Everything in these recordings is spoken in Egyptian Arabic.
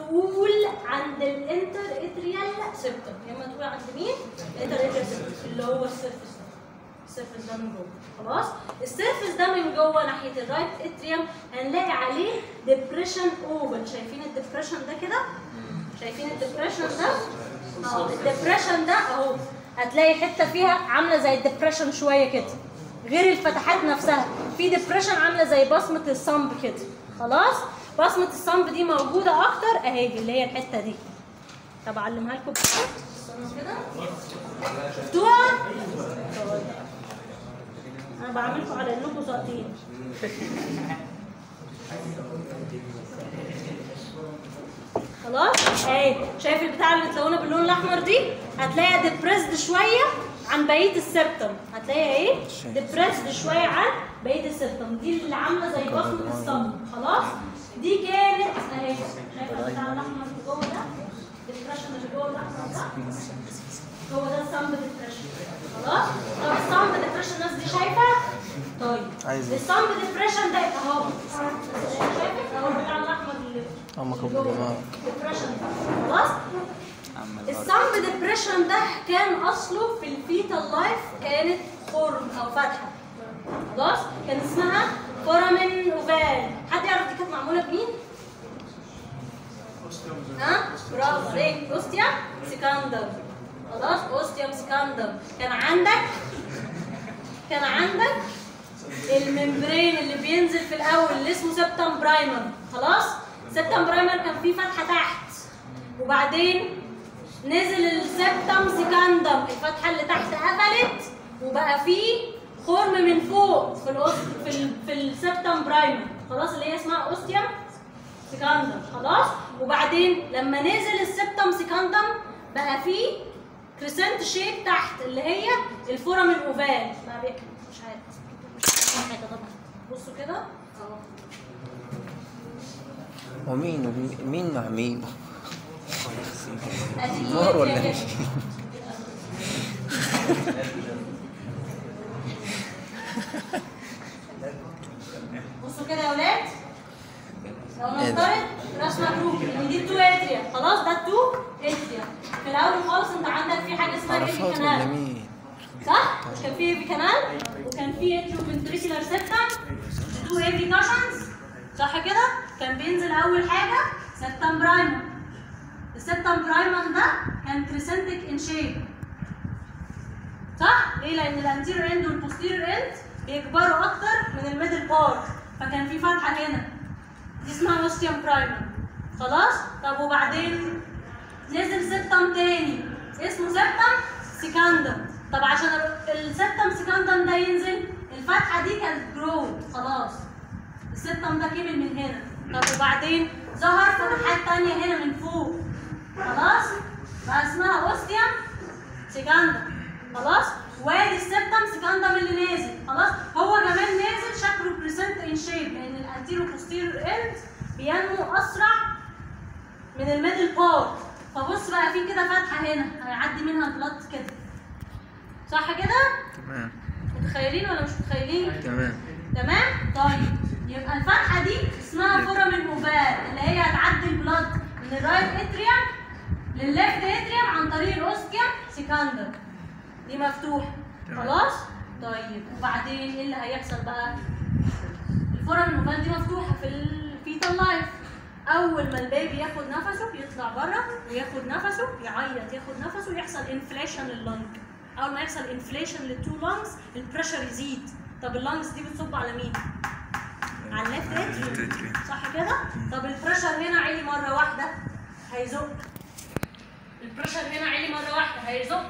تقول عند الانتر اتريال سيبتم يا اما تقول عند مين؟ الانتر اتريال سيبتم اللي هو السيرفس ده السيرفس ده من جوه خلاص السيرفس ده من جوه ناحيه الرايت اتريوم هنلاقي عليه ديبريشن اوفل شايفين الديبريشن ده كده شايفين الديبريشن ده اه الديبريشن ده اهو هتلاقي حته فيها عامله زي الديبريشن شويه كده غير الفتحات نفسها في ديبريشن عامله زي بصمه الصمب كده خلاص بصمه الصمب دي موجوده اكتر اهي اللي هي الحته دي طب اعلمها لكم استنوا كده شفتوها انا بعملكم على انكم ساقطين خلاص اهي شايف البتاعه اللي متلونه باللون الاحمر دي هتلاقيها ديبريسد شويه عن بقيه السبتم هتلاقيها ايه ديبريسد شويه عن بقيه السبتم دي اللي عامله زي بصمه الصمت خلاص دي كانت اهي شايفه البتاع الاحمر اللي جوه ده الديبريشن اللي جوه الاحمر ده هو ده الصمت ديبريشن خلاص طب الصمت ديبريشن الناس دي شايفه طيب عايز الصمت ديبريشن ده يبقى اهو شايفه اهو البتاع الاحمر اللي أما اللي كبر جوه. دماغك. ديبريشن خلاص الصمب ديبريشن ده كان اصله في الفيتال لايف كانت خرم او فتحه خلاص كان اسمها فورامين اوفال حد يعرف دي كانت معموله بمين؟ ها؟ برافو عليك اوستيا سكندر خلاص اوستيوم سكندر كان عندك كان عندك الممبرين اللي بينزل في الاول اللي اسمه سبتم برايمر خلاص سبتم برايمر كان فيه فتحه تحت وبعدين نزل السبتم سكندم الفتحه اللي تحت قفلت وبقى فيه خرم من فوق في الأوس في ال... في السبتم برايمر خلاص اللي هي اسمها اوستيوم سكندم خلاص وبعدين لما نزل السبتم سكندم بقى فيه كريسنت شيب تحت اللي هي الفورم الاوفال بقى بي- مش عارف مش عارف حاجه طبعا بصوا كده اهو ومين ومين- مين مع مين؟ أدي نار ولا كده. ايه؟ بصوا كده يا ولاد لو إيه ده؟ نفترض رسمه جروب ان دي التو اتريا خلاص ده التو اتريا في الاول خالص انت عندك في حاجه اسمها ايفي عرفات ولا كانال مين؟ صح؟ مش كان في ايفي كانال وكان في اتريو فنتريكولار سيستم تو ايفي كاشنز صح كده؟ كان بينزل اول حاجه سبتم برايمر السبتم برايمر ده كان كريسنتك ان شيب صح؟ ليه؟ لأن الانتيريور اند والبوستيريور اند بيكبروا أكتر من الميدل بارت فكان في فتحة هنا دي اسمها اوستيوم برايمر خلاص؟ طب وبعدين نزل سبتم تاني اسمه سبتم سيكاندم طب عشان السبتم سيكاندم ده ينزل الفتحة دي كانت جرود خلاص السبتم ده كمل من هنا طب وبعدين ظهر فتحات تانية هنا من فوق خلاص بقى اسمها اوستيوم سيكاندم خلاص وادي السبتم سيكاندم اللي نازل خلاص هو كمان نازل شكله بريسنت ان شيب لان الانتيرو بوستيريور اند بينمو اسرع من الميدل بارت فبص بقى في كده فتحه هنا هيعدي منها البلط كده صح كده تمام متخيلين ولا مش متخيلين تمام تمام طيب يبقى الفتحه دي اسمها فورامين اوفال اللي هي هتعدي البلد من الرايت اتريوم للليفت اتريوم عن طريق الاوستيوم سيكاندر دي مفتوحه تمام. خلاص طيب وبعدين ايه اللي هيحصل بقى الفورامين اوفال دي مفتوحه في الفيتال لايف اول ما البيبي ياخد نفسه يطلع بره وياخد نفسه يعيط ياخد نفسه يحصل انفليشن لللنج اول ما يحصل انفليشن للتو لانجز البريشر يزيد طب اللانجز دي بتصب على مين على الليفت اتريوم صح كده طب البريشر هنا عالي مره واحده هيزق البريشر هنا عالي مره واحده هيزق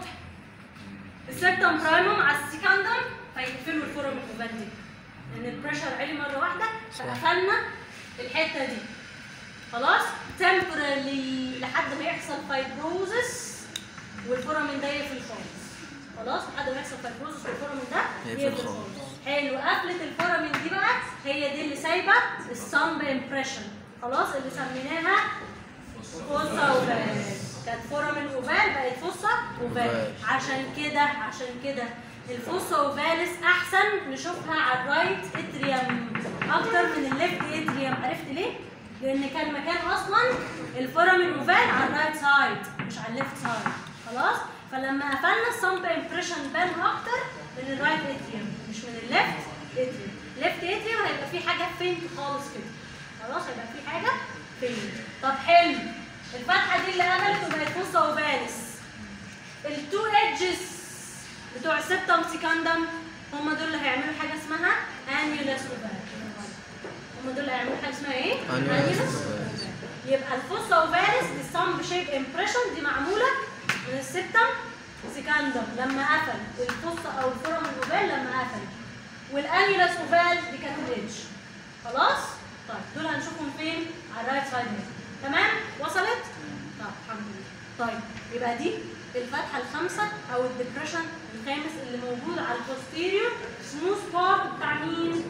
السبتم برايموم على السكندم فيقفلوا الفورم الاوفال دي لان البريشر عالي مره واحده فقفلنا الحته دي خلاص temporarily لحد ما يحصل فايبروزس والفورامين ده يقفل خالص خلاص لحد ما يحصل فايبروزس والفورامين ده يقفل يقفل خالص. خالص حلو قفله الفورامين دي بقى هي دي اللي سايبه الصمب امبريشن خلاص اللي سميناها فوسا اوفال كانت فورامين اوفال بقت فوسا اوفال أوفال. عشان كده عشان كده الفوسا اوفالس احسن نشوفها على الرايت اتريوم اكتر من الليفت اتريوم عرفت ليه؟ لان كان مكان اصلا الفورامين الفورامين اوفال على الرايت سايد مش على الليفت سايد خلاص فلما قفلنا الصمت امبريشن بان اكتر من الرايت اتريوم مش من الليفت اتريوم ليفت اتريوم هيبقى في حاجه فينت خالص كده خلاص هيبقى في حاجه فينت طب حلو الفتحه دي اللي قفلت وبقت فوسا اوفالس التو ايدجز بتوع السبتم سيكاندم هم دول اللي هيعملوا حاجه اسمها انيولس اوفال هم دول اللي هيعملوا حاجه اسمها ايه؟ Annulus Annulus يبقى الفوسا اوفالس دي سام شيب امبريشن دي معموله من السبتم سيكاندم لما قفل الفوسا او الفورم الاوفال لما قفل والانيولس اوفال دي كانت الريدج خلاص؟ طيب دول هنشوفهم فين؟ على الرايت سايد هنا تمام؟ وصلت؟ طب الحمد لله طيب يبقى دي الفتحه الخامسه او الديبريشن الخامس اللي موجود على البوستيريور سموث بارت بتاع مين؟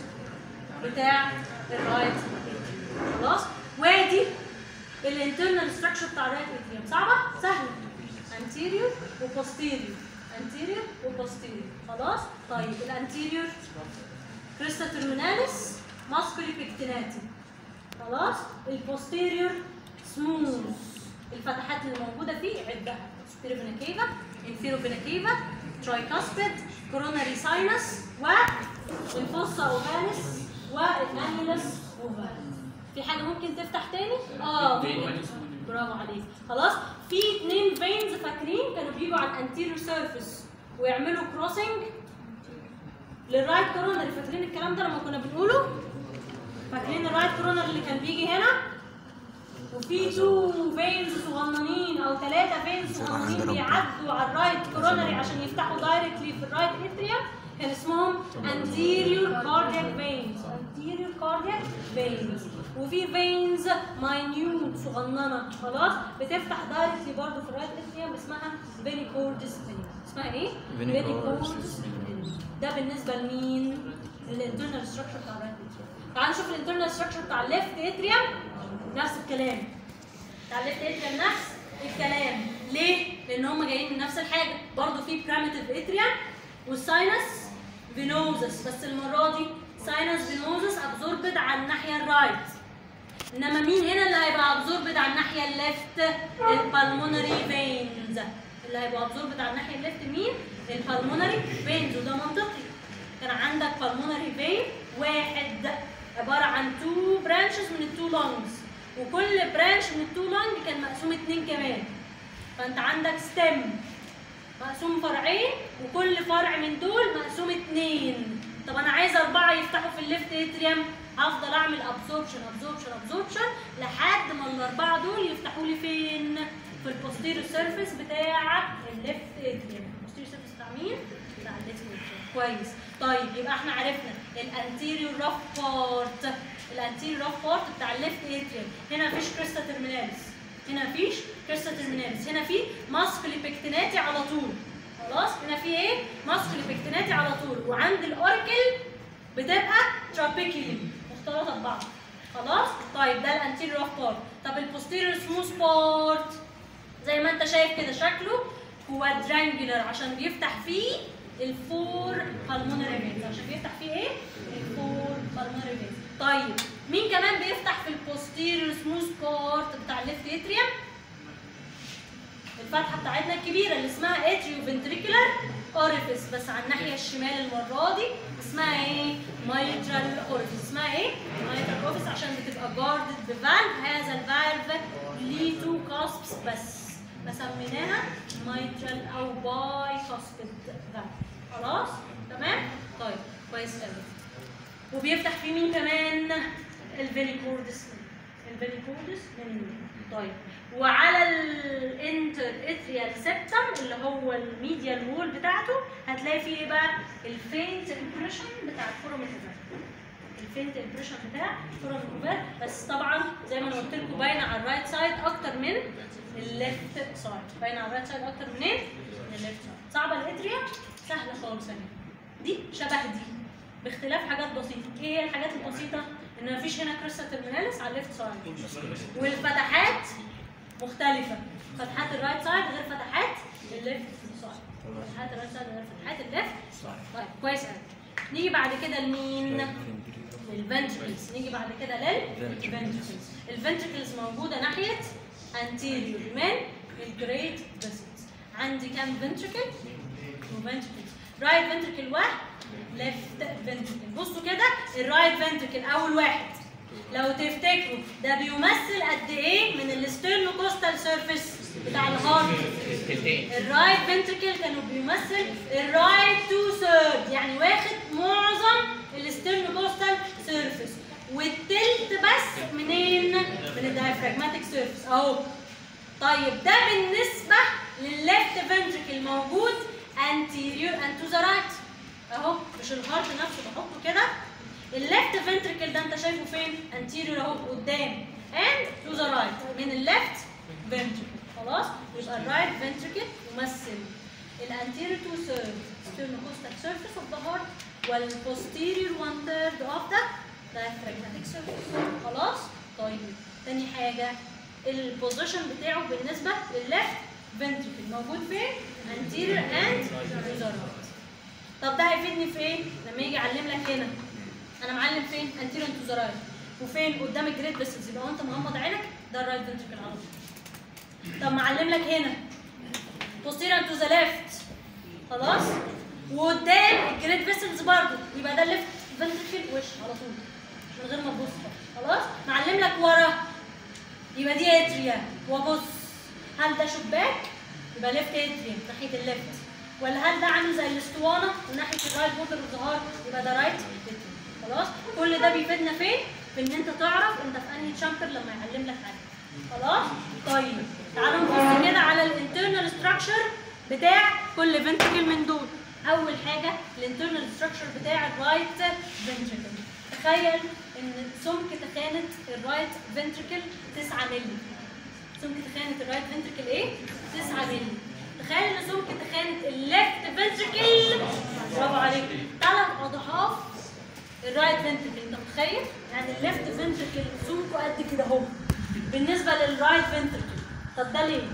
بتاع الرايت اتريوم خلاص وادي الانترنال ستراكشر بتاع الرايت اتريوم صعبه سهله انتيريور وبوستيريور انتيريور وبوستيريور خلاص طيب الانتيريور كريستا ترميناليس ماسكولي بيكتيناتي خلاص البوستيريور سموث الفتحات اللي موجوده فيه عدها superior vena cava inferior vena cava tricuspid coronary sinus والفوسا اوفاليس والانيولس اوفاليس في حاجه ممكن تفتح تاني اه ممكن برافو عليك خلاص في اتنين فينز فاكرين كانوا بيجوا على الانتيريور سيرفيس ويعملوا كروسنج للرايت كورونري فاكرين الكلام ده لما كنا بنقوله فاكرين الرايت كورونري اللي كان بيجي هنا وفي تو فينز صغننين او ثلاثه فينز صغننين بيعدوا على الرايت كورونري عشان يفتحوا دايركتلي في الرايت اتريوم كان اسمهم anterior cardiac veins anterior cardiac veins وفي فينز ماينيوت صغننه خلاص بتفتح دايركتلي برضه في الرايت اتريوم اسمها فينيكوردس اسمها ايه؟ Venicordis veins. ده بالنسبه لمين؟ للانترنال ستراكشر بتاع الرايت اتريوم تعال نشوف الانترنال ستراكشر بتاع الليفت اتريوم نفس الكلام بتاع الليفت اتريوم نفس الكلام ليه؟ لان هم جايين من نفس الحاجه برضه في بريمتيف اتريوم والساينس فينوزس بس المره دي ساينس فينوزس ابزوربد على الناحيه الرايت انما مين هنا اللي هيبقى ابزوربد على الناحيه الليفت البالمونري فينز اللي هيبقى ابزوربد على الناحيه الليفت مين البالمونري فينز وده منطقي كان عندك بالمونري فين واحد عباره عن تو برانشز من التو لونجز وكل برانش من التو لونج كان مقسوم اتنين كمان فانت عندك ستيم مقسوم فرعين وكل فرع من دول مقسوم اتنين طب انا عايزه اربعه يفتحوا في الليفت اتريوم هفضل اعمل ابسوربشن ابسوربشن ابسوربشن لحد ما الاربعه دول يفتحوا لي فين في البوستيريور سيرفيس بتاع الليفت اتريوم البوستيريور سيرفيس بتاع مين بتاع الليفت اتريوم كويس طيب يبقى احنا عرفنا الانتيريور راف بارت الانتيريور راف بارت بتاع الليفت اتريوم هنا مفيش كريستا ترميناليس هنا مفيش كريستا ترميناليس هنا في ماسكولي بيكتيناتي على طول خلاص هنا في ايه ماسكولي بيكتيناتي على طول وعند الاوركل بتبقى ترابيكيلي مختلطه ببعض خلاص طيب ده الانتيريور اوف بارت طب البوستيريور سموث بارت زي ما انت شايف كده شكله كوادرانجولار عشان بيفتح فيه الفور بالمونري فينز عشان بيفتح فيه ايه الفور بالمونري فينز طيب مين كمان بيفتح في البوستيريور سموث بارت بتاع الليفت اتريوم الفتحه بتاعتنا الكبيره اللي اسمها اتريو فنتريكولار اوريفيس بس على الناحيه الشمال المره دي اسمها ايه مايترال اوريفيس اسمها ايه مايترال اوريفيس عشان بتبقى جاردد بفالف هذا الفالف ليه تو كاسبس بس فسميناها مايترال او باي كاسبد فالف خلاص تمام طيب كويس قوي وبيفتح في مين كمان الفينيكوردس الفينيكوردس من طيب وعلى الانتر اتريال سيبتم اللي هو الميديال وول بتاعته هتلاقي فيه ايه بقى الفينت امبريشن بتاع الفوراميتيفال الفينت امبريشن بتاع الفوراميتيفال بس طبعا زي ما انا قلت لكم باينه على الرايت سايد اكتر من الليفت سايد باينه على الرايت سايد اكتر منين من الليفت سايد صعبه الاتريا سهله خالص اهي دي شبه دي باختلاف حاجات بسيطه ايه هي الحاجات البسيطه ان مفيش هنا كريستا ترميناليس على الليفت سايد والفتحات مختلفة فتحات الرايت سايد غير فتحات الليفت سايد فتحات الرايت سايد غير فتحات الليفت سايد طيب كويس قوي نيجي بعد كده لمين؟ للفنتركلز نيجي بعد كده للفنتركلز الفنتركلز موجودة ناحية anterior من الجريت فيسلز عندي كام ventricle؟ two ventricles right ventricle واحد left ventricle بصوا كده الرايت ventricle اول واحد لو تفتكروا ده بيمثل قد ايه من الستيرنوكوستال سيرفيس بتاع الهارت الرايت فنتركل كانوا بيمثل الرايت تو ثيرد يعني واخد معظم الستيرنوكوستال سيرفيس والتلت بس منين؟ من الدايفراجماتيك سيرفيس اهو طيب ده بالنسبه للليفت فنتركل موجود anterior and to the right اهو مش الهارت نفسه بحطه كده الليفت فنتركل ده انت شايفه فين؟ anterior اهو قدام and to the right من الليفت فنتركل خلاص يبقى الرايت فنتركل يمثل الانتيريور تو ثيرد sternocostal surface of the heart والposterior one third of the diaphragmatic surface خلاص طيب تاني حاجه البوزيشن بتاعه بالنسبه للليفت فنتركل موجود فين؟ anterior and to the right طب ده هيفيدني في ايه؟ لما يجي يعلم لك هنا انا معلم فين؟ anterior to the right وفين؟ قدام الجريد فيسلز يبقى وانت مغمض عينك ده الرايت فنتركل على طول طب معلم لك هنا posterior to the left خلاص وقدام الجريد فيسلز برضه يبقى ده الليفت فنتركل وش على طول من غير ما تبص خلاص معلم لك ورا يبقى دي اتريا وابص هل ده شباك يبقى ليفت اتريا ناحيه الليفت ولا هل ده عامل زي الاسطوانه وناحيه الرايت بوردر الظهار يبقى ده رايت اتريا خلاص كل ده بيفيدنا فين في ان انت تعرف انت في انهي شابتر لما يعلم لك حاجه خلاص طيب تعالوا نبص كده على الانترنال ستراكشر بتاع كل فنتركل من دول اول حاجه الانترنال ستراكشر بتاع الرايت فنتركل تخيل ان سمك تخانه الرايت فنتركل 9 مللي سمك تخانه الرايت فنتركل ايه 9 مللي تخيل ان سمك تخانه الليفت فنتركل برافو عليك ثلاث اضعاف الرايت فنتركل انت متخيل يعني الليفت فنتركل سمكه قد كده اهو بالنسبه للرايت فنتركل طب ده ليه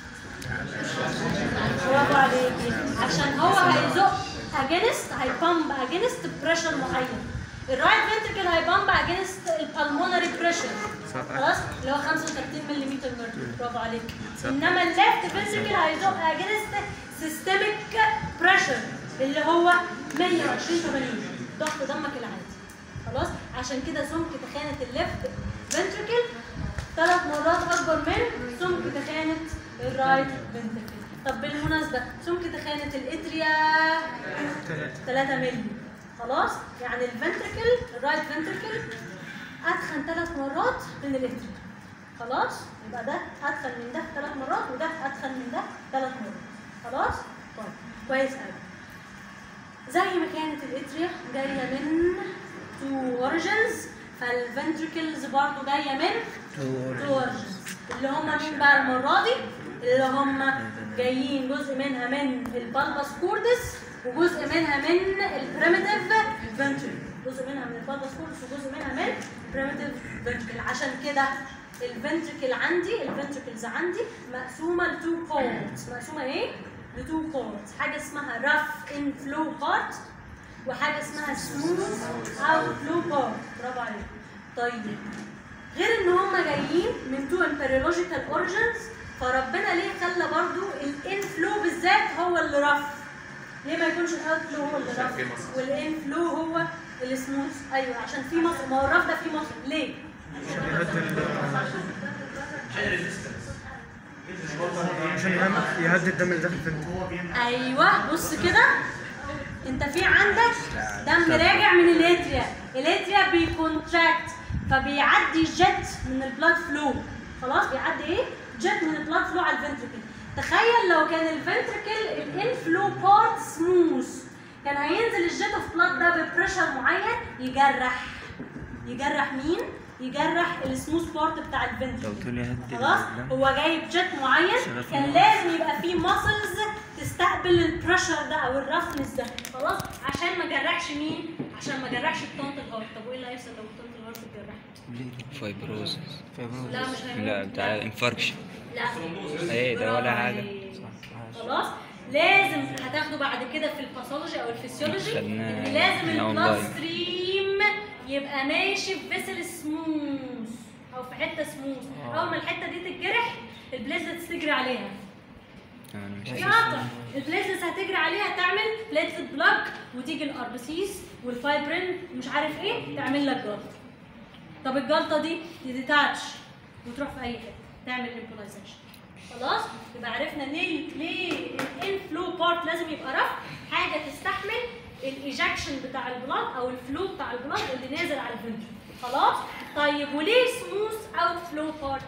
برافو عليكي عشان هو هيزق اجينست هيبامب اجينست بريشر معين الرايت فنتركل هيبامب اجينست البلمونري بريشر خلاص اللي هو 35 ملم مركوري برافو عليك انما الليفت فنتركل هيزق اجينست سيستميك بريشر اللي هو 120 80 ضغط دمك العادي خلاص عشان كده سمك تخانه الليفت فنتركل ثلاث مرات اكبر من سمك تخانه الرايت فنتركل طب بالمناسبه سمك تخانه الاتريا 3 مللي خلاص يعني الفنتركل الرايت فنتركل اتخن ثلاث مرات من الاتريا خلاص يبقى ده اتخن من ده ثلاث مرات وده اتخن من ده ثلاث مرات خلاص طيب كويس قوي زي ما كانت الاتريا جايه من تو اوريجنز فالفنتركلز برضو جايه من تو اوريجنز اللي هم مين بقى المره دي اللي هم جايين جزء منها من البالباس كوردس وجزء منها من البريميتيف فنتركل جزء منها من البالباس كوردس وجزء منها من البريميتيف فنتركل عشان كده الفنتركل عندي الفنتركلز عندي مقسومه لتو بارتس مقسومه ايه؟ لتو بارتس حاجه اسمها راف ان فلو بارت وحاجه اسمها سموث اوت فلو بارت برافو عليك طيب غير ان هم جايين من تو امبريولوجيكال اوريجنز فربنا ليه خلى برضو الان فلو بالذات هو اللي رف ليه ما يكونش الاوت فلو هو اللي رف والان فلو هو السموث ايوه عشان في مصر ما هو الرف ده في مصر ليه؟ عشان يهم- يهدي الدم اللي داخل في الفنتركل ايوه بص كده انت في عندك دم راجع من الاتريا الاتريا بيكونتراكت فبيعدي جت من البلاد فلو خلاص بيعدي ايه جت من البلاد فلو على الفنتركل تخيل لو كان الفنتركل الانفلو بارت سموث كان هينزل الجت اوف بلاد ده ببريشر معين يجرح يجرح مين يجرح السموث بارت بتاع لو الفنتركل تقول يهدي خلاص الدم. هو جايب جت معين شغال في كان المخ. لازم يبقى فيه ماسلز تستقبل البريشر ده او الرفنس ده خلاص عشان ما جرحش مين عشان ما جرحش بطانه الهارت طب وايه اللي هيحصل لو بطانه الهارت اتجرحت فايبروز لا مش هيموت لا بتاع انفاركشن لا ايه ده ولا برافو حاجه عليك. خلاص لازم هتاخده بعد كده في الباثولوجي او الفسيولوجي خدناه ان لازم هنا البلاد أونلاين. ستريم يبقى ماشي في فيسل سموث او في حته سموث آه. اول ما الحته دي تتجرح البليتلتس تجري عليها انا مش في قطع البليتلتس هتجري عليها تعمل بليتلت بلاك وتيجي الار بي سيز والفايبرين ومش عارف ايه تعمل لك جلطه طب الجلطه دي تديتاتش وتروح في اي حته تعمل امبولايزيشن خلاص يبقى عرفنا ليه ليه الانفلو بارت لازم يبقى رف حاجه تستحمل الايجكشن بتاع البلاد او الفلو بتاع البلاد اللي نازل على الفنتر خلاص طيب وليه سموث اوت فلو بارت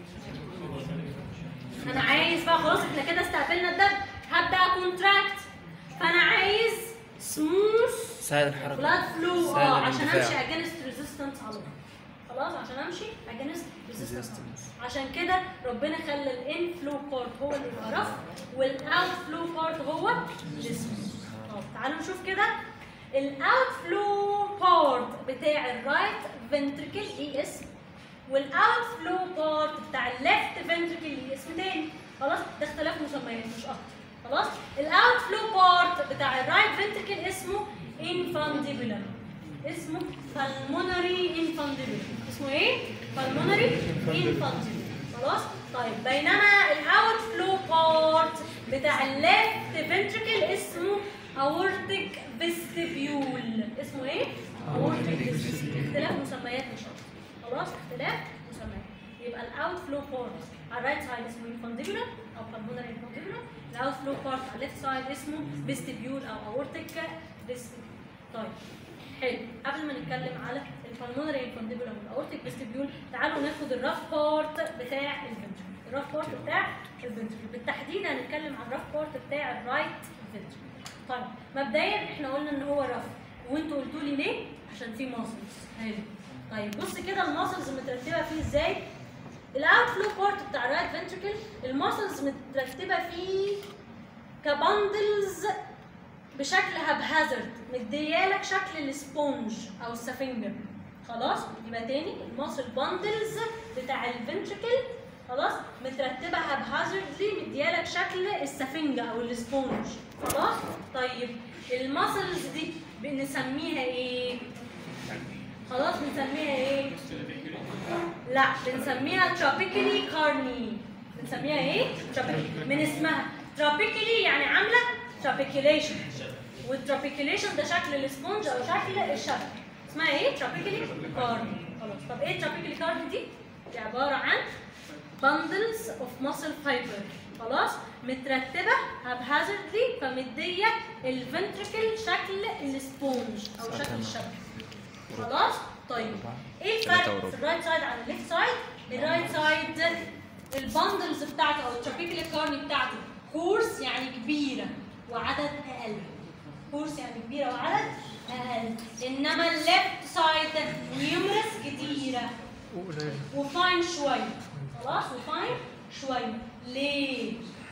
انا عايز بقى خلاص احنا كده استقبلنا الدم هبدا كونتراكت فانا عايز سموث ساعد الحركه بلاد فلو ساعد اه عشان الاندفاع. امشي اجينست ريزيستنس على طول خلاص عشان امشي اجينست ريزيستنس عشان كده ربنا خلى الان فلو بارت هو اللي يبقى رف والاوت فلو بارت هو السموث طب تعالوا نشوف كده الاوت فلو بارت بتاع الرايت فنتركل ايه اسم والاوت فلو بارت بتاع الليفت فنتركل ليه اسم تاني خلاص ده اختلاف مسميات مش اكتر خلاص الاوت فلو بارت بتاع الرايت فنتركل اسمه انفانديبولار اسمه pulmonary infundibular اسمه ايه pulmonary infundibular خلاص طيب بينما الاوت فلو بارت بتاع الليفت فنتركل اسمه aortic vestibule اسمه ايه aortic vestibule اختلاف مسميات مش اكتر خلاص اختلاف مسميات يبقى الاوت فلو بارت على الرايت سايد اسمه infundibular او pulmonary infundibular الاوت فلو بارت على الليفت سايد اسمه vestibule او aortic vestibule طيب حلو قبل ما نتكلم على البلمونري انفانديبولار والاورتيك فيستيبيول تعالوا ناخد الرف بارت بتاع الفنتركل الرف بارت بتاع الفنتركل بالتحديد هنتكلم عن الرف بارت بتاع الرايت فنتركل طيب مبدئيا احنا قلنا ان هو رف وانتوا قلتوا لي ليه عشان فيه ماسلز حلو طيب بص كده الماسلز مترتبه فيه ازاي الاوت فلو بارت بتاع الرايت فنتركل الماسلز مترتبه فيه كبندلز بشكل هابهازرد مديالك شكل السبونج او السفنجة خلاص يبقى تاني الماسل باندلز بتاع الفنتركل خلاص مترتبه هابهازردلي مديالك شكل السفنجة او السبونج خلاص طيب الماسلز دي بنسميها ايه خلاص بنسميها ايه لا بنسميها تروبيكالي كارني بنسميها ايه tropic- من اسمها تروبيكالي يعني عامله تروبيكيليشن والتروبيكيليشن ده شكل السبونج او شكل الشبكه اسمها ايه تروبيكالي كارني خلاص طب ايه تروبيكالي كارني دي دي عباره عن bundles of muscle fiber خلاص مترتبه haphazardly فمديه الفنتركل شكل السبونج او شكل الشبكه خلاص طيب ايه الفرق في الرايت سايد عن الليفت سايد الرايت سايد البندلز بتاعته او التروبيكال كارني بتاعته كورس يعني كبيره وعدد اقل كورس يعني كبيره وعدد اقل انما الليفت سايد نيومرس كتيره وفاين شويه خلاص وفاين شويه ليه؟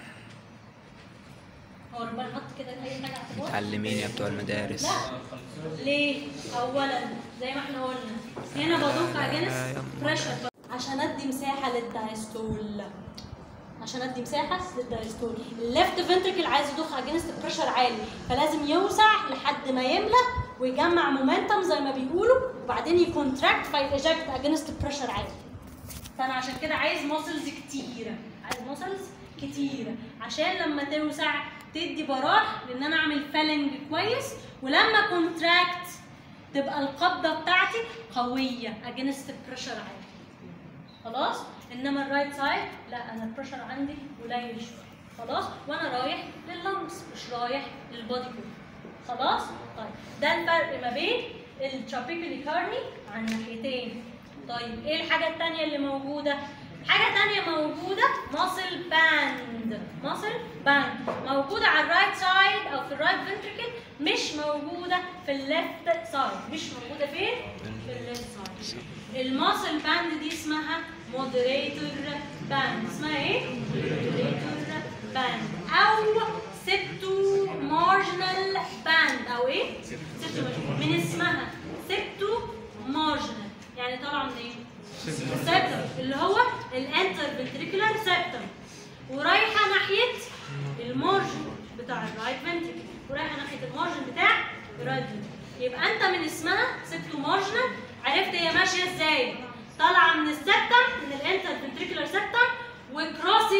هو ربنا حط كده اي حاجه اعتبار متعلمين يا بتوع المدارس لا ليه؟ اولا زي ما احنا قلنا هنا بضيف اجنس بريشر عشان ادي مساحه للدايستول عشان ادي مساحه للدايستول الليفت فنتركل عايز يضخ اجنست بريشر عالي فلازم يوسع لحد ما يملى ويجمع مومنتم زي ما بيقولوا وبعدين يكونتراكت فيجكت اجنست بريشر عالي فانا عشان كده عايز ماسلز كتيره عايز ماسلز كتيره عشان لما توسع تدي براح لان انا اعمل فيلنج كويس ولما كونتراكت تبقى القبضه بتاعتي قويه اجنست بريشر عالي خلاص انما الرايت سايد لا انا البريشر عندي قليل شويه خلاص وانا رايح لللنجز مش رايح للبادي كله خلاص طيب ده الفرق ما بين التروبيكالي كارني عن ناحيتين طيب ايه الحاجه الثانيه اللي موجوده حاجه ثانيه موجوده ماسل باند ماسل باند موجوده على الرايت سايد او في الرايت فنتركل مش موجوده في الليفت سايد مش موجوده فين في الليفت سايد الماسل باند دي اسمها مودريتور باند اسمها ايه مودريتور باند او سبتو مارجنال باند او ايه سبتو marginal. من اسمها سبتو مارجنال يعني طالعه من ايه السبتم اللي هو الانتر فنتريكولار سبتم ورايحه ناحيه المارجن بتاع الرايت فنتريكل ورايحه ناحيه المارجن بتاع الرايت فنتريكل يبقى انت من اسمها سبتو مارجنال عرفت هي ماشيه ازاي طالعه من السبتم من الانتر فنتريكولار سبتم وكروس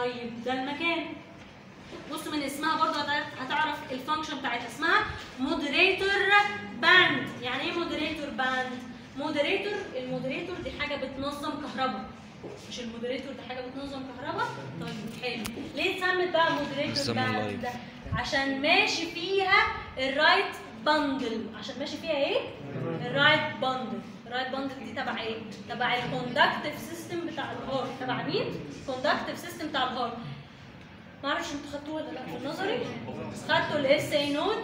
طيب ده المكان بص من اسمها برضه هتعرف- هتعرف الفانكشن بتاعتها اسمها مودريتور باند يعني ايه مودريتور باند مودريتور المودريتور دي حاجه بتنظم كهرباء مش المودريتور دي حاجه بتنظم كهرباء طيب حلو ليه اتسمت بقى مودريتور نظام باند اللايف. ده عشان ماشي فيها الرايت باندل عشان ماشي فيها ايه الرايت باندل الرايت باندل دي تبع ايه تبع الكوندكتيف سيستم بتاع الهارت تبع مين الكوندكتيف سيستم بتاع الهارت ما اعرفش انتوا خدتوه ولا لا في النظري خدتوا الاس اي نود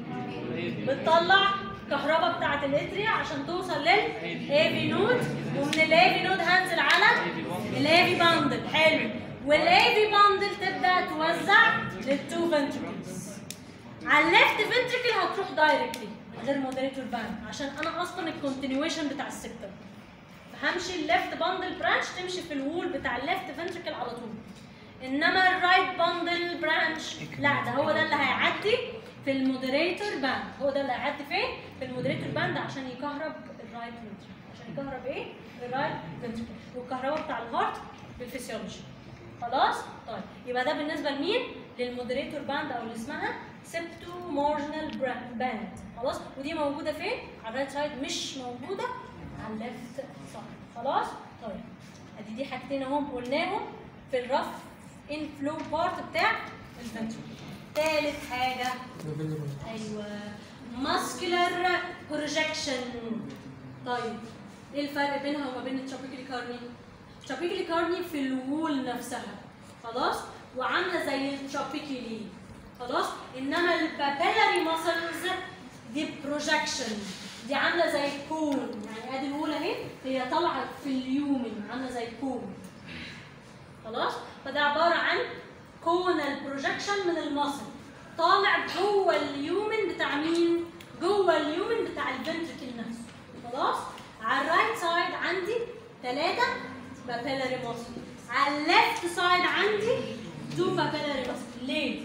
بتطلع كهرباء بتاعه الاتريا عشان توصل للاي في نود ومن الاي في نود هنزل على الاي في باندل حلو والاي في باندل تبدا توزع للتو فنتركلز على الليفت فنتركل هتروح دايركتلي من غير مودريتور باند عشان انا اصلا الكونتينيويشن بتاع السيكتور فهمشي الليفت باندل برانش تمشي في الوول بتاع الليفت فنتركل على طول انما الرايت باندل برانش لا ده هو ده اللي هيعدي في المودريتور باند هو ده اللي هيعدي فين في المودريتور باند عشان يكهرب الرايت فنتركل عشان يكهرب ايه الرايت فنتركل والكهرباء بتاع الهارت بالفسيولوجي خلاص طيب يبقى ده بالنسبه لمين للمودريتور باند او اللي اسمها سيبتو مارجنال باند خلاص ودي موجوده فين على الرايت سايد مش موجوده على الليفت سايد خلاص طيب ادي دي حاجتين اهم قلناهم في الرف ان فلو بارت بتاع الفنتركل تالت حاجه ايوه ماسكولار بروجكشن طيب ايه الفرق بينها وما بين التروبيكالي كارني التروبيكالي كارني في الوول نفسها خلاص وعامله زي التروبيكالي خلاص انما البابيلاري ماسلز دي بروجكشن دي عامله زي الكون يعني ادي الوول اهي هي طالعه في اليومن عامله زي الكون خلاص فده عباره عن كونال بروجكشن من المصل طالع جوه اليومن بتاع مين جوه اليومن بتاع الفنتركل نفسه خلاص على الرايت سايد عندي ثلاثه بابيلاري ماسل على الليفت سايد عندي تو بابيلاري ماسل ليه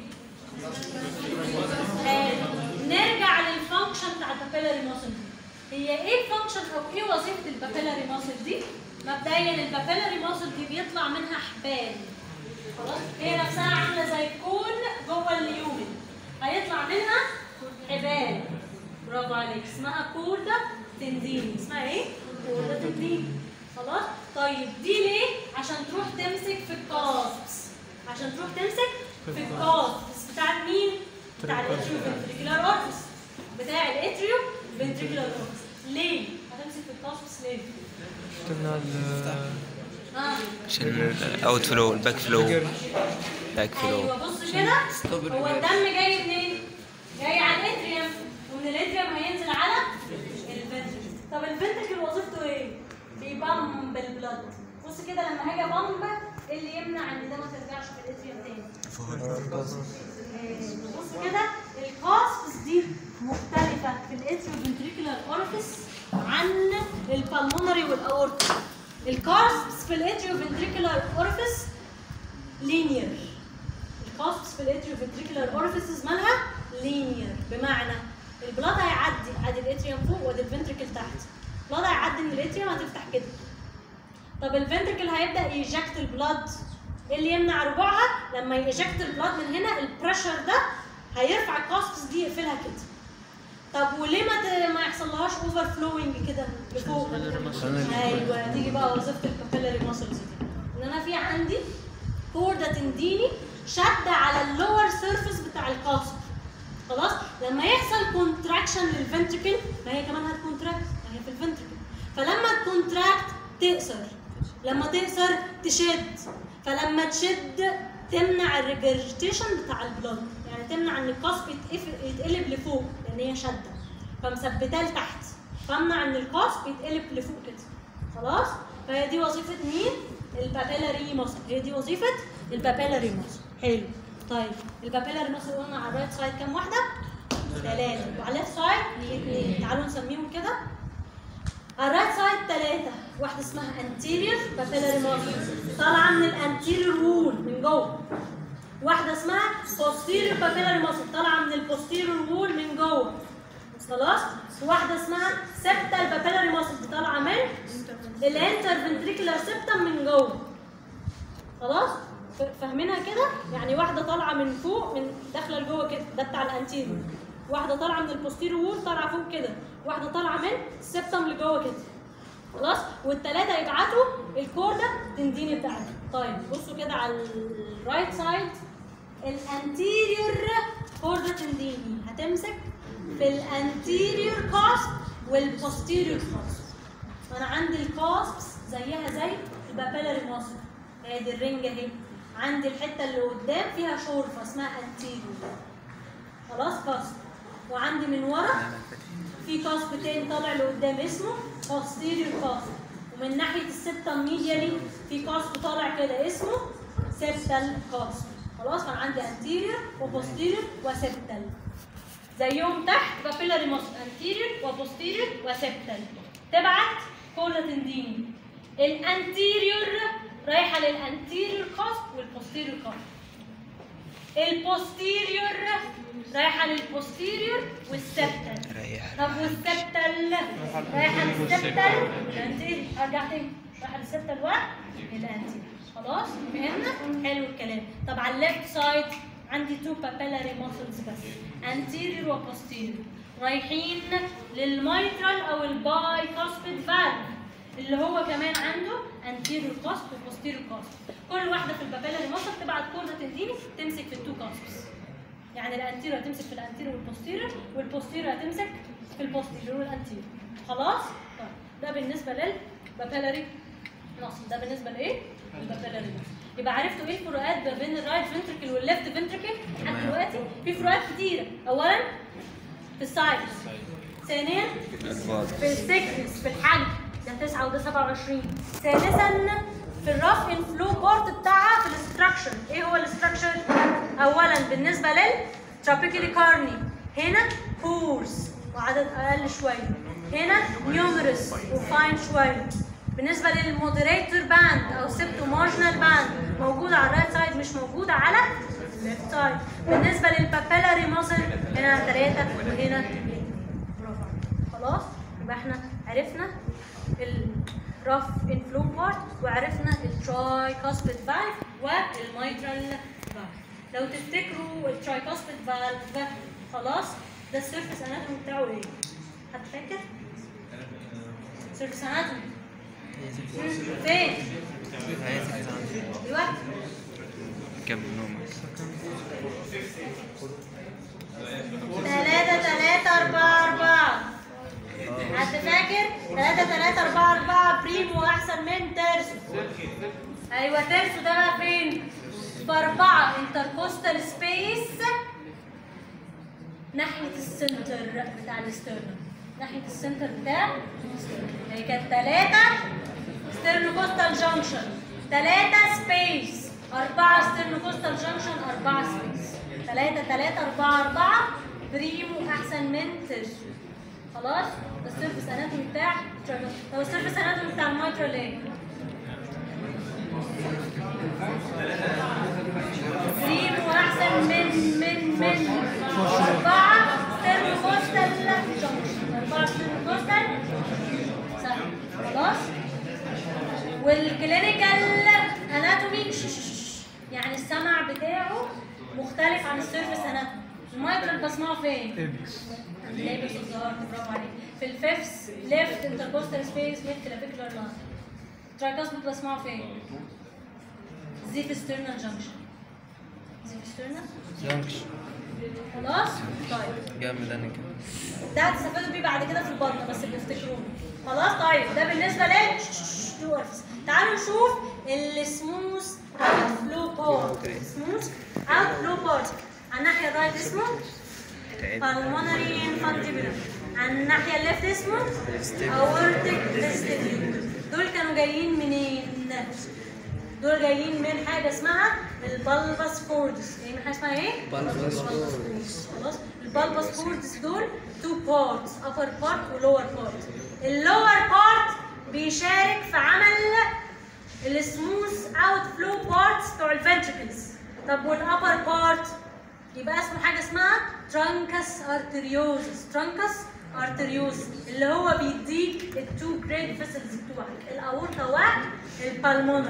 حلو. نرجع للفانكشن بتاع البابيلاري ماسل دي هي ايه الفانكشن او ايه وظيفه البابيلاري ماسل دي مبدئيا البابيلاري ماسل دي بيطلع منها حبال خلاص هي نفسها عامله زي الكون جوه اليومن هيطلع منها حبال برافو عليك اسمها كوردا تنديني اسمها ايه كوردا تنديني خلاص طيب دي ليه عشان تروح تمسك في الكاسبس عشان تروح تمسك في الكاسبس بتاع مين بتاع الاتريو فنتريكولار اورفيس بتاع الاتريو فنتريكولار اورفيس ليه هتمسك في الكاسبس ليه اه عشان الاوت فلو الباك فلو باك فلو ايوه بص كده هو الدم جاي منين؟ جاي على الاتريوم ومن الاتريوم هينزل على الفنتركل طب الفنتركل وظيفته ايه؟ بيبمب البلد بص كده لما هاجي بمب ايه اللي يمنع ان ده ما ترجعش في الاتريوم تاني؟ بص كده الكاسبس دي مختلفة في الاتريو فنتريكولار اورفيس عن البالمونري والاورتا الكاسبس في الاتريو فنتريكولار اورفيس لينير الكاسبس في الاتريو فنتريكولار اورفيسز مالها لينير بمعنى البلاد هيعدي ادي الاتريوم فوق وادي الفنتريكل تحت البلاد هيعدي من الاتريوم هتفتح كده طب الفنتركل هيبدا يجكت البلاد ايه اللي يمنع رجوعها لما يجكت البلاد من هنا البريشر ده هيرفع الكاسبس دي يقفلها كده طب وليه ما ت- ما يحصلهاش اوفر فلوينج كده لفوق ايوه تيجي بقى وظيفه الكابيلاري ماسلز دي ان انا في عندي كورده تنديني شد على اللور سيرفيس بتاع القصب خلاص لما يحصل كونتراكشن للفنتركل ما هي كمان هتكونتراكت ما هي في الفنتركل فلما تكونتراكت تقصر لما تقصر تشد فلما تشد تمنع الريجرجيتيشن بتاع البلاد يعني تمنع ان القصب يتقف- يتقلب لفوق لان هي شاده فمثبتاه لتحت فامنع ان القصب يتقلب لفوق كده خلاص فهي دي وظيفه مين البابيلاري ماسل هي دي وظيفه البابيلاري ماسل حلو طيب البابيلاري ماسل قلنا على الرايت سايد كام واحده ثلاثه وعلى الليفت سايد اثنين تعالوا نسميهم كده على الرايت سايد ثلاثة واحدة اسمها anterior papillary muscle طالعة من الانتيريور وول من جوه واحدة اسمها posterior papillary muscle طالعة من البوستيريور وول من جوه خلاص واحدة اسمها septal papillary muscle طالعة من الانتر ventricular septum من جوه خلاص ف- فاهمينها كده يعني واحده طالعه من فوق من داخله لجوه كده ده بتاع الانتيريور واحده طالعه من البوستيريور وول طالعه فوق كده واحده طالعه من السبتم لجوه كده خلاص والثلاثه يبعتوا الكورده تنديني بتاعتهم طيب بصوا كده على الرايت سايد الانتيريور كورده تنديني هتمسك في الانتيريور كاسب والبوستيريور كاسب انا عندي الكاسبس زيها زي البابيلاري ماسل ادي الرنج اهي عندي الحته اللي قدام فيها شورفه اسمها انتيريور خلاص كاسب وعندي من ورا في كاسب تاني طالع لقدام اسمه posterior كاسب ومن ناحيه السبتم ميديالي في كاسب طالع كده اسمه سبتال كاسب خلاص فانا عندي anterior وبوستيريور وسبتال زيهم تحت بابيلاري ماسل anterior وبوستيريور وسبتال تبعت كولا تنديني الانتيريور رايحه للانتيريور كاسب والبوستيريور كاسب البوستيريور رايحه للبوستيريور والسبتال ريح طب والسبتل رايحه للسبتل الانتير ارجع تاني رايحه للسبتل واحد الانتير خلاص فهمنا حلو الكلام طب على الليفت سايد عندي تو بابيلاري ماسلز بس انتيريور وبوستيريور رايحين للميترال او الباي كاسبيد فالف اللي هو كمان عنده انتيريور كاسب وبوستيريور كاسب كل واحده في البابيلاري ماسل تبعت كورده تنديني تمسك في التو كاسبس يعني الانتيريور هتمسك في الانتيريور والبوستيريور والبوستيريور هتمسك في البوستيريور والانتيريور خلاص طيب ده بالنسبه للبابيلاري نصل ده بالنسبه لايه البابيلاري نصل يبقى عرفتوا ايه الفروقات ما بين الرايت فنتركل والليفت فنتركل لحد دلوقتي في فروقات كتيره اولا في السايز ثانيا في السكنس في الحجم ده 9 وده 27 ثالثا في الرف انفلو بورت بتاعها في الاستراكشر ايه هو الاستراكشر اولا بالنسبه للترابيكالي كارني هنا بورز وعدد اقل شويه هنا نيومرس وفاين شويه بالنسبه للمودريتور باند او سيبتو مارجنال باند موجوده على الرايت سايد مش موجوده على الليفت سايد بالنسبه للبابيلاري ماسل هنا ثلاثه وهنا اثنين برافو عليك. خلاص يبقى احنا عرفنا الرف انفلو بارت وعرفنا التراي كاسبيد فالف والميترال فالف لو تفتكروا التراي كاسبيد فالف خلاص ده السيرفس اناتومي بتاعه ايه؟ حد فاكر؟ سيرفس اناتومي فين؟ ايوه كم نوم ثلاثة ثلاثة أربعة أربعة حد فاكر؟ ثلاثة ثلاثة أربعة أربعة بريمو أحسن من ترسو أيوة ترسو ده بقى فين؟ في أربعة انتركوستال سبيس ناحية السنتر بتاع الاسترنم ناحية السنتر بتاع الاسترنم هي كانت ثلاثة ستيرنوكوستال جانكشن ثلاثة سبيس أربعة ستيرنوكوستال جانكشن أربعة سبيس ثلاثة ثلاثة أربعة أربعة بريمو أحسن من ترسو خلاص ده السيرفس اناتومي بتاع طب السيرفس اناتومي بتاع الميترال ايه؟ بريمو أحسن من من من أربعة ستيرنوكوستال جانكشن أربعة ستيرنوكوستال صح خلاص والكلينيكال اناتومي يعني السمع بتاعه مختلف عن السيرفس اناتومي المايترال بسمعه فين؟ ايبكس لابس الظهر برافو عليك في الفيفس ليفت انتركوستال سبيس ميد كلافيكولار لاين ترايكاسميك بسمعه فين؟ زيف ستيرنال جانكشن زيف ستيرنال جانكشن خلاص؟ طيب جامد انا كده ده هتستفادوا بيه بعد كده في البطن بس بتفتكروه خلاص طيب ده بالنسبه لل دورز تعالوا نشوف السموث اوت فلو بارت سموث اوت فلو بارت على الناحيه الرايت اسمه pulmonary infundibular على الناحيه الليفت اسمه aortic vestibular دول كانوا جايين منين؟ دول جايين من حاجه اسمها البلبس كوردس جايين من حاجه اسمها ايه؟ Bulbous خلاص البلبس كوردس دول تو بارتس upper part ولور بارت اللور بارت بيشارك في عمل السموث اوت فلو بارتس بتوع الفنتركلز طب والابر بارت يبقى اسمه حاجه اسمها ترانكس ارتريوزس ترانكس ارتريوزس اللي هو بيديك التو جريد فيسلز بتوعك الاورطه والبالمونري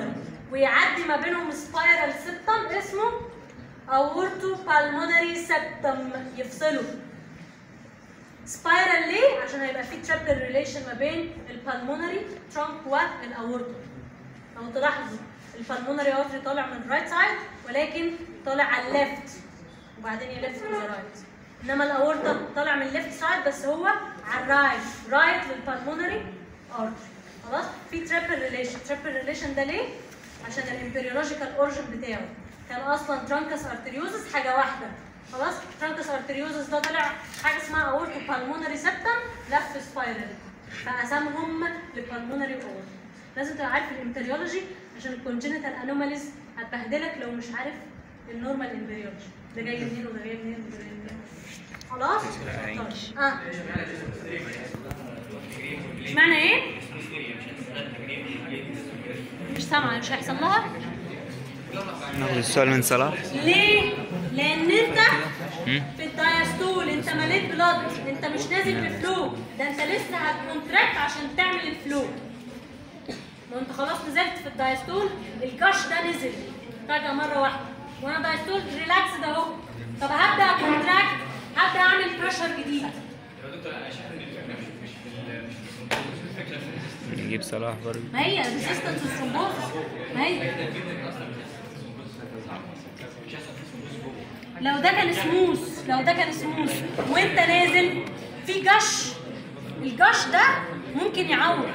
ويعدي ما بينهم سبايرال سيبتم اسمه اورتو بالمونري سيبتم يفصلوا سبايرال ليه؟ عشان هيبقى في تريبل ريليشن ما بين البالمونري ترانك والاورتو لو تلاحظوا البالمونري ارتري طالع من الرايت سايد ولكن طالع على الليفت وبعدين يلف تو ذا رايت انما الاورتا طالع من الليفت سايد بس هو على الرايت رايت للبالمونري ارتري خلاص في تريبل ريليشن تريبل ريليشن ده ليه عشان الامبريولوجيكال اورجن بتاعه كان اصلا ترانكس ارتريوزس حاجه واحده خلاص ترانكس ارتريوزس ده طلع حاجه اسمها اورتو بالمونري سيبتم لف سبايرال فقسمهم لبالمونري اورتو لازم تبقى عارف الامبريولوجي عشان الكونجنتال انوماليز هتبهدلك لو مش عارف النورمال امبريولوجي ده جاي منين وده جاي منين وده جاي منين خلاص؟ طيب. اه معنى ايه؟ مش سامعه مش هيحصل لها؟ ناخذ السؤال من صلاح ليه؟ لان انت مم. في الدايستول انت مليت بلاد انت مش نازل بفلو ده انت لسه هتكونتراكت عشان تعمل الفلو ما انت خلاص نزلت في الدايستول الكاش ده نزل فجأة مرة واحدة وانا دايستول ريلاكس ده اهو طب هبدأ كونتراكت هبدأ اعمل بريشر جديد نجيب صلاح برضه ما هي ريزيستنس الثرومبوز ما هي لو ده كان سموث لو ده كان سموث وانت نازل في جش الجش ده ممكن يعور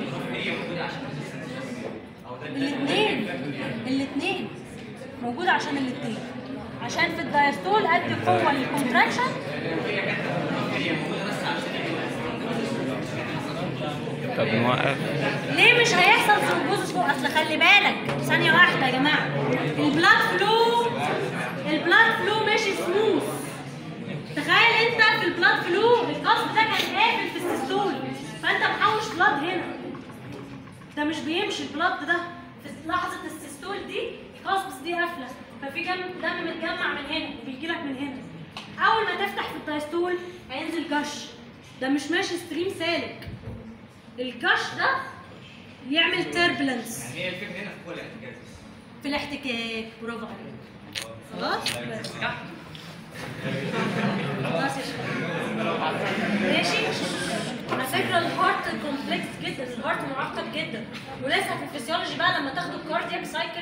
الاثنين الاثنين موجود عشان الاثنين عشان في الدايستول ادي قوه للكونتراكشن طب نوقف ليه مش هيحصل ثرومبوزس فوق اصل خلي بالك ثانيه واحده يا جماعه البلاد فلو البلاد فلو ماشي سموث تخيل انت في البلاد فلو القصب ده كان قافل في السيستول فانت محوش بلاد هنا ده مش بيمشي البلاد ده في لحظه السيستول دي القصبس دي قافله ففي جم دم متجمع من هنا وبيجي لك من هنا اول ما تفتح في الدايستول هينزل جش ده مش ماشي ستريم سالك الجش ده يعمل تربلنس يعني هي الفكره هنا في هو الاحتكاك في الاحتكاك برافو عليك خلاص بس خلاص يا شباب. ماشي على فكره الهارت كومبلكس جدا الهارت معقد جدا ولسه في الفسيولوجي بقى لما تاخدوا الكاردياك سايكل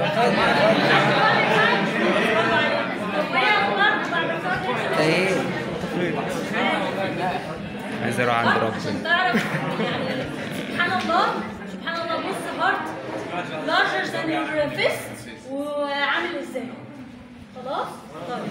عايز اروح عند عشان ربنا تعرف يعني سبحان الله سبحان الله بص هارت لارجر ذان يور فيست وعامل ازاي خلاص طيب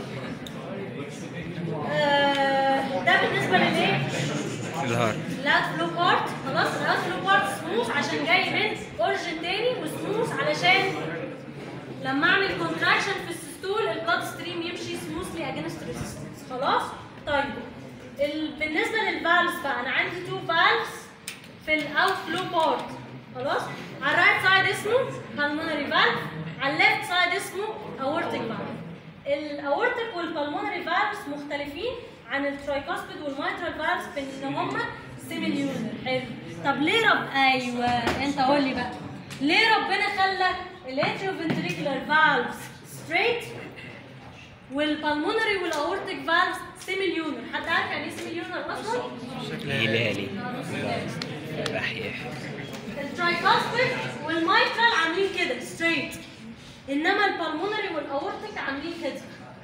آه، ده بالنسبه للايه الهارت لاوت فلو بارت خلاص اللاوت فلو بارت سموث عشان جاي من اوريجن تاني وسموث علشان لما اعمل كونتراكشن في السيستول البلاد ستريم يمشي سموثلي اجينست ريزيستنس خلاص طيب ال... بالنسبه للفالفز بقى انا عندي تو فالفز في الاوت فلو بارت خلاص على الرايت سايد اسمه pulmonary valve على الليفت سايد اسمه aortic valve الاورتيك والبلمونري فالفز مختلفين عن الترايكوسبيد والميترال فالفز في ان هم سيميليونر حلو طب ليه رب ايوه انت قول لي بقى ليه ربنا خلى الاتريوفنتريكولار فالفز ستريت والبلمونري والاورتيك فالفز سيميليونر حد عارف يعني ايه سيميليونر اصلا؟ هلالي بحيح الترايكوسبيد والميترال عاملين كده ستريت انما البلمونري والاورتيك عاملين كده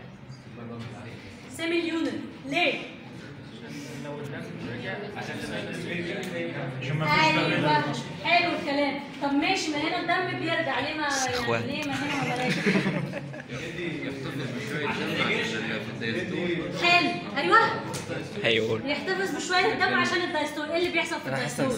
سيميليونر ليه؟ ايوه حلو الكلام طب ماشي ما هنا الدم بيرجع ليه ما إخوان. يعني ليه ما هنا ما بلاش حلو ايوه هيقول يحتفظ بشويه الدم عشان الدايستول ايه اللي بيحصل في الدايستول؟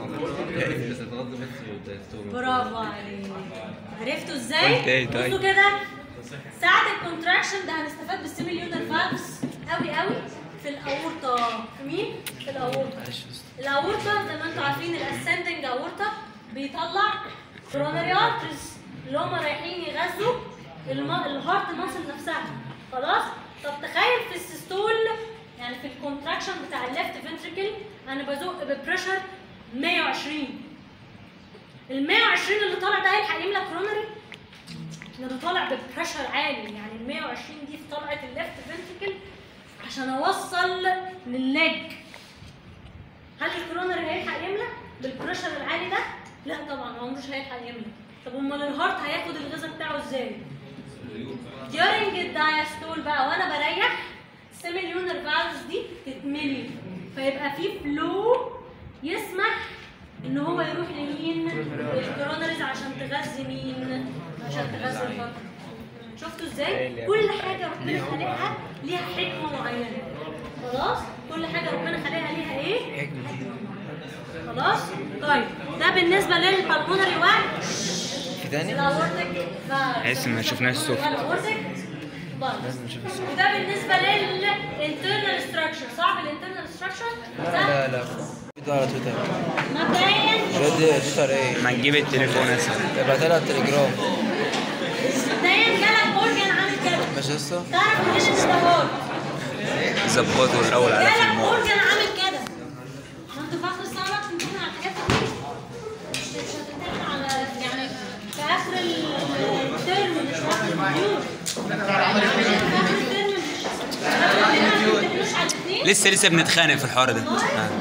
برافو عليك عرفتوا ازاي؟ قلت ايه طيب؟ بصوا كده ساعة الكونتراكشن ده هنستفاد بالسيميليونر فالفز قوي قوي في الاورطة في مين؟ في الاورطة الاورطة زي ما انتم عارفين الاسندنج اورطة بيطلع كوروناري ارترز اللي هم رايحين يغذوا الم... الهارت ماسل نفسها خلاص؟ طب تخيل في السيستول يعني في الكونتراكشن بتاع الليفت فنتريكل انا بزق ببريشر 120 ال 120 اللي طالع ده هيلحق يملى كرونري ده طالع ببريشر عالي يعني ال 120 دي في طلعه الليفت فنتركل عشان اوصل للليج هل الكرونري هيلحق يملى بالبريشر العالي ده؟ لا طبعا هو مش هيلحق يملى طب امال الهارت هياخد الغذاء بتاعه ازاي؟ during الدايستول بقى وانا بريح السيميليونر فالفز دي تتملي فيبقى في فلو يسمح ان هو يروح لمين؟ الكورونريز عشان تغذي مين؟ عشان تغذي الهارت شفتوا ازاي؟ كل حاجه ربنا خلقها ليها حكمه معينه خلاص؟ كل حاجه ربنا خلقها ليها ايه؟ خلاص؟ طيب ده بالنسبه للبلمونري واحد في تاني؟ الاورتيك حس ما شفناش السفن. لازم نشوف وده بالنسبه للانترنال ستراكشر صعب الانترنال ستراكشر لا لا فيديو على تويتر مبدئيا فيديو تويتر ايه ما نجيب التليفون اسهل ابعتها لها على التليجرام مبدئيا جالك اورجن عامل كده ماشي لسه تعرف ان ده هورت ظبطه الاول على جالك فيلم اورجن عامل كده ما انتوا في اخر السنه بقى بتمتحنوا على الحاجات دي مش مش هتمتحنوا على يعني في اخر الترم مش في اخر المديول في اخر الترم مش ما بتمتحنوش على الاثنين لسه لسه بنتخانق في الحوار ده آه.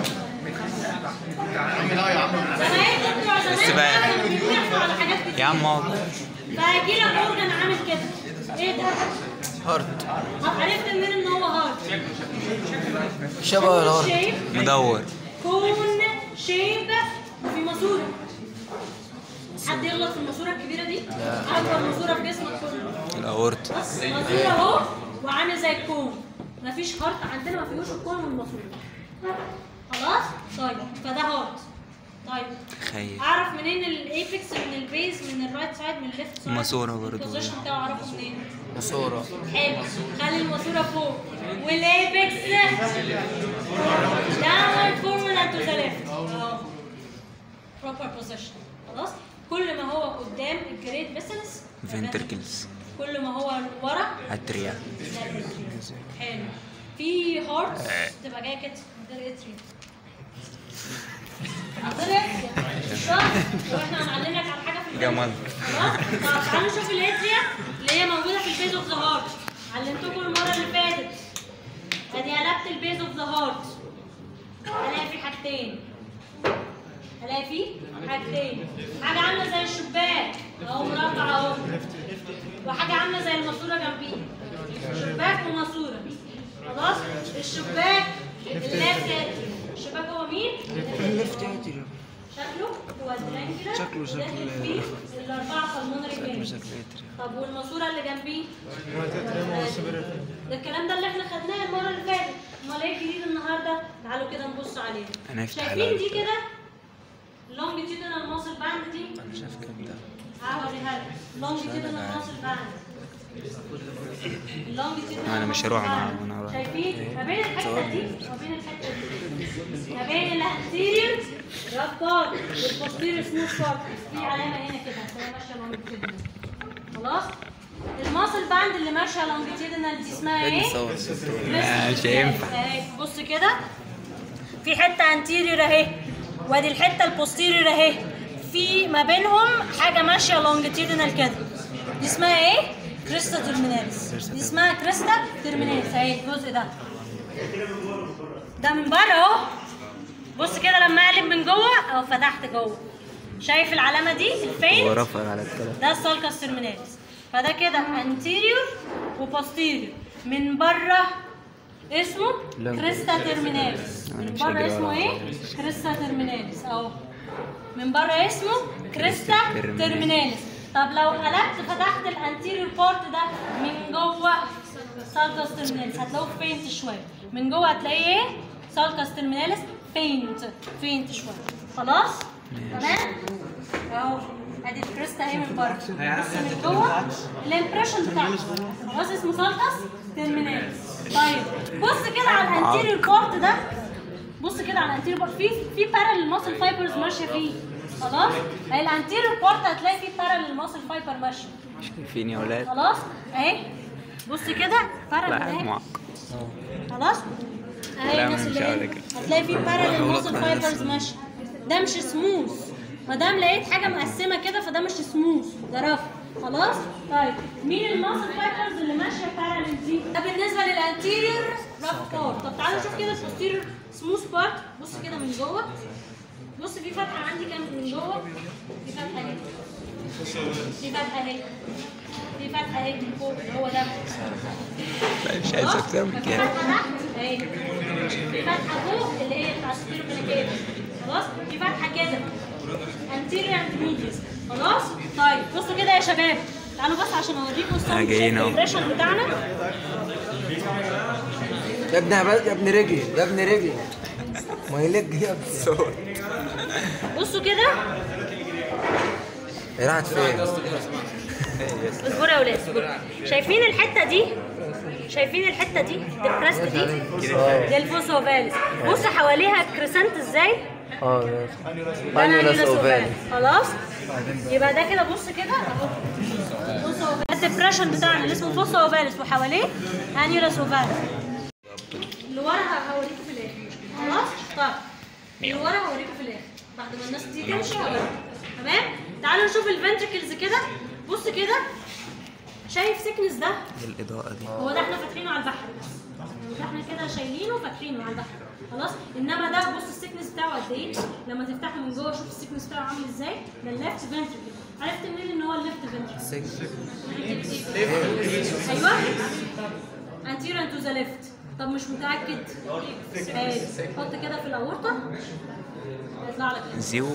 زمان بتوع بس زمان بقى- كانوا بيمتحنوا على حاجات كتير يا عم اقعد. فهيجي لك اورجن عامل كده ايه ده؟ هارت عرفت منين ان هو هارد؟ شبه الهارت شيب مدور كون شيب وفي ماسوره حد يغلط في الماسوره الكبيره دي؟ اكبر ماسوره في جسمك كله الاورت بص ماسوره اهو وعامل زي الكون مفيش هارت عندنا ما فيهوش الكون والماسوره خلاص؟ طيب فده هارت طيب تخيل اعرف منين الايبكس من البيز من الرايت سايد من الليفت سايد ماسورة برضو. البوزيشن بتاعه اعرفه منين ماسورة حلو خلي الماسوره فوق والايبكس downward forward and to the left أهو. proper position خلاص كل ما هو قدام الجريد فيسلز فنتركلز كل ما هو ورا اتريا حلو في هارت تبقى جايه كده من غير اتريا من غير اتريا صح واحنا هنعلمك على حاجه في الفيديو. جمال. خلاص طب تعالوا نشوف الاتريا اللي هي موجوده في البيز اوف ذا هارت علمتكم المره اللي فاتت ادي قلبت البيز اوف ذا هارت هلاقي في حاجتين هلاقي فيه حاجتين حاجه عامله زي الشباك اهو مربع اهو وحاجه عامله زي الماسوره جنبيه شباك وماسوره خلاص الشباك اللافت الشباك هو مين؟ شكله هو الترينجلر شكله شكل- داخل فيه الاربعه بالمونري فينز شكل اتريا طب والماسوره اللي جنبيه؟ ده الكلام ده اللي احنا خدناه المره اللي فاتت امال ايه الجديد النهارده؟ تعالوا كده نبص عليه أنا هفتح شايفين الأول. دي كده؟ لونجيتيودنال ماسل باند دي مش عارف كام ده هوريها لك لونجيتيودنال ماسل باند اللونجيتيودنال أنا مش هروح معاه، أنا هروح. شايفين ما بين الحته دي وما بين الحته دي ما بين الانتيريور راف بارت والبوستيريور سموث بارت في علامه هنا كده هتلاقيها ماشيه لونجيتيودنال خلاص الماسل باند اللي ماشيه لونجيتيودنال دي اسمها ادي ايه؟ صور لا، مش هينفع. اهي بص كده في حته انتيريور اهي وادي الحته البوستيريور اهي في ما بينهم حاجه ماشيه لونجيتيودنال كده دي اسمها ايه؟ كريستا ترميناليس دي اسمها كريستا ترميناليس اهي الجزء ده ده من بره اهو بص كده لما اقلب من جوه اهو فتحت جوه شايف العلامه دي الفين هو رفع على الكلام ده السالكس ترميناليس فده كده انتيريور وبوستيريور من بره اسمه لا. كريستا ترميناليس أنا من مش بره هجري اسمه ورا ايه خالص. كريستا ترميناليس اهو من بره اسمه كريستا ترميناليس. ترميناليس طب لو قلبت فتحت الانتيريور بارت ده من جوه سالكس ترميناليس هتلاقوه فينت شويه من جوه هتلاقيه ايه سالكس ترميناليس فينت فينت شويه خلاص تمام اهو ادي الكريستا اهي من بره بس من جوه الامبريشن بتاعته خلاص اسمه سالكس ترميناليس طيب بص كده على الانتيريور بارت ده بص كده على الانتيريور بارت في في بارل ماسل فايبرز ماشيه فيه خلاص اهي الانتيريور بارت هتلاقي فيه بارل ماسل فايبر ماشيه شايفين يا ولاد خلاص اهي بص كده بارل لا اهي معقد خلاص اهي لا، الناس مش اللي هقول هنا. كده. هتلاقي فيه بارل ماسل فايبرز ماشيه ده مش سموث ما دام لقيت حاجه مقسمه كده فده مش سموث ده رف خلاص طيب مين الماسل فايبرز اللي ماشيه بارالل دي ده بالنسبه للانتيريور رف بارت طب تعالوا نشوف كده البوستيريور سموث بارت بص كده من جوه بص في فتحه عندي كام من جوه في فتحه اهي في فتحه اهي في فتحه اهي من فوق اللي هو ده مش عايز اكتر من في كده فتحه تحت اهي في فتحه فوق اللي هي بتاع السبيروكليكيه خلاص في فتحه كده anterior and medius خلاص طيب بصوا كده يا شباب تعالوا بس عشان اوريكم آه، جايين أهو. الامبريشن بتاعنا يا ابني هبل- يا ابني رجلي يا ابني رجلي ما يلج يا ابني بصوا كده هي راحت فين؟ اصبروا يا ولاد اصبروا شايفين الحته دي شايفين الحته دي الكراست دي دي الفوس اوفاليس بص حواليها كريسنت ازاي اه ده بانيولاس نانيولاس اوفالي خلاص يبقى ده كده بص كده اهو فوس اوفاليس الدبريشن بتاعنا اللي اسمه فوس اوفاليس وحواليه انيولاس اوفاليس اللي ورا هوريكم في الاخر خلاص طيب اللي ورا هوريكم في الاخر بعد ما الناس دي تمشي هوريكم تمام تعالوا نشوف الفنتركلز كده بص كده شايف سيكنس ده الاضاءه دي هو ده احنا فاتحينه على البحر بس ده احنا كده شايلينه وفاتحينه على البحر خلاص انما ده بص السيكنس بتاعه قد ايه لما تفتحه من جوه شوف السيكنس بتاعه عامل ازاي ده الليفت فنتركل عرفت منين ان هو الليفت فنتركل ايوه anterior to the left طب مش متاكد عادي حط كده في الاورطه هيطلع لك كده. زيو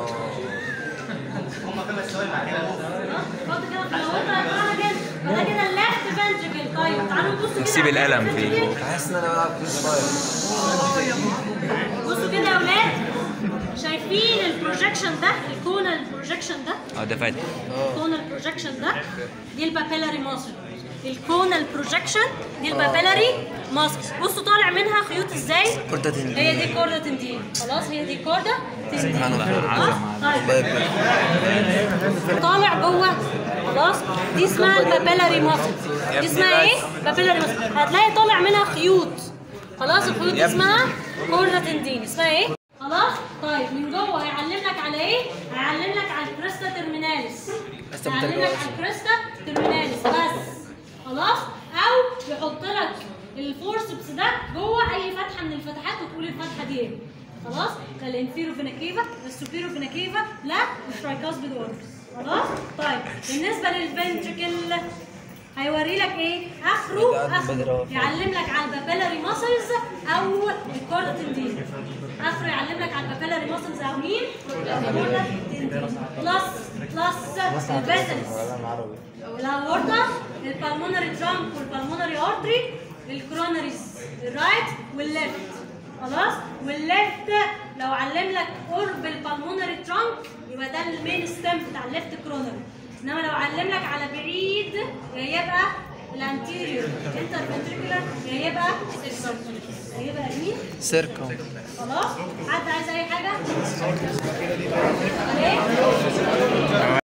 حط كده في الاورطه هيطلع لك كده فده كده الليفت فنتركل طيب تعالوا نبص كده نسيب على القلم الليفت فيه. ventricle. حاسس ان انا بلعب كروس فاير بصوا كده يا اولاد شايفين البروجكشن ده الكونال بروجكشن ده اه ده فاتح الكونال بروجكشن ده دي البابيلاري ماسل الكونال بروجكشن دي البابيلاري ماسل بصوا طالع منها خيوط ازاي كرة تندين. هي دي كوردة تندين خلاص هي دي كوردة تندين سبحان الله، خلاص؟ عظمة. طيب طالع جوه خلاص دي اسمها البابيلاري ماسل دي اسمها ايه بابيلاري ماسل هتلاقي طالع منها خيوط خلاص الخيوط دي اسمها كوردة تندين اسمها ايه خلاص طيب من جوه هيعلم لك على ايه هيعلم لك على الكريستا ترميناليس بس هيعلم لك على الكريستا ترميناليس بس خلاص او يحط لك الفورسبس ده جوه اي فتحه من الفتحات وتقول الفتحه دي ايه خلاص ده الانفيرو فيناكيفا السوبيرو فيناكيفا لا الترايكاسبيد اوربس خلاص طيب بالنسبه للفنتريكل هيوري لك ايه اخره اخره يعلم لك على البابيلاري ماسلز او الكوردا تندين اخره يعلم لك على البابيلاري ماسلز او مين الكوردا تندين بلس بلس الفيسلز الاورطه البالمونري ترانك والبالمونري ارتري الكرونريز الرايت والليفت خلاص والليفت لو علم لك قرب البالمونري ترانك يبقى ده المين ستيم بتاع الليفت كرونري انما لو علم لك على بعيد يا يبقى الانتيريور انتر فنتريكولار يا يبقى يا يبقى مين سيركم خلاص حد عايز اي حاجه؟ ايه؟